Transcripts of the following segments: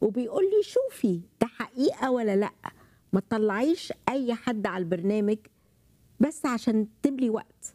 وبيقول لي شوفي ده حقيقه ولا لا ما تطلعيش اي حد على البرنامج بس عشان تملي وقت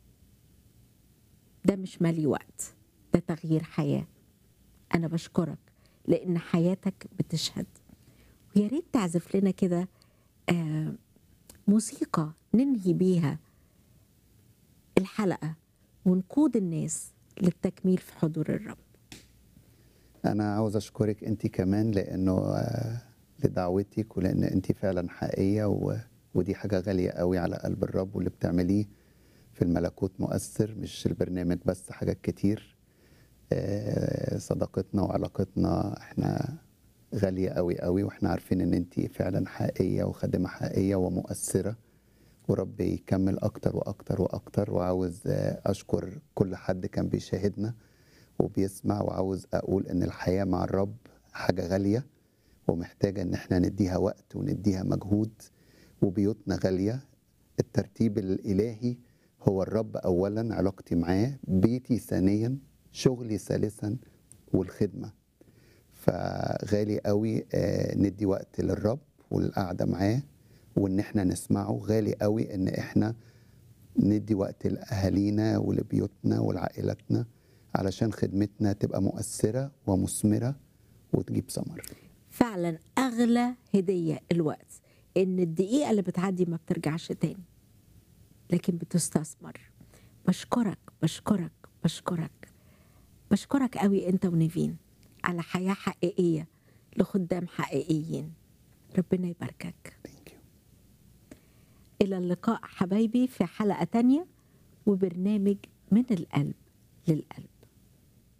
ده مش مالي وقت ده تغيير حياه انا بشكرك لان حياتك بتشهد ويا ريت تعزف لنا كده آه موسيقى ننهي بيها الحلقه ونقود الناس للتكميل في حضور الرب انا عاوز اشكرك انت كمان لانه آه، لدعوتك ولان انت فعلا حقيقيه و... ودي حاجه غاليه قوي على قلب الرب واللي بتعمليه في الملكوت مؤثر مش البرنامج بس حاجات كتير آه، صداقتنا وعلاقتنا احنا غاليه قوي قوي واحنا عارفين ان انت فعلا حقيقيه وخادمه حقيقيه ومؤثره ورب يكمل اكتر واكتر واكتر وعاوز آه، اشكر كل حد كان بيشاهدنا وبيسمع وعاوز اقول ان الحياه مع الرب حاجه غاليه ومحتاجه ان احنا نديها وقت ونديها مجهود وبيوتنا غاليه الترتيب الالهي هو الرب اولا علاقتي معاه بيتي ثانيا شغلي ثالثا والخدمه فغالي قوي آه، ندي وقت للرب والقعده معاه وان احنا نسمعه غالي قوي ان احنا ندي وقت لاهالينا ولبيوتنا ولعائلتنا علشان خدمتنا تبقى مؤثره ومثمره وتجيب ثمر فعلا اغلى هديه الوقت ان الدقيقه اللي بتعدي ما بترجعش تاني لكن بتستثمر بشكرك بشكرك بشكرك بشكرك قوي انت ونيفين على حياه حقيقيه لخدام حقيقيين ربنا يباركك Thank you. الى اللقاء حبايبي في حلقه تانية وبرنامج من القلب للقلب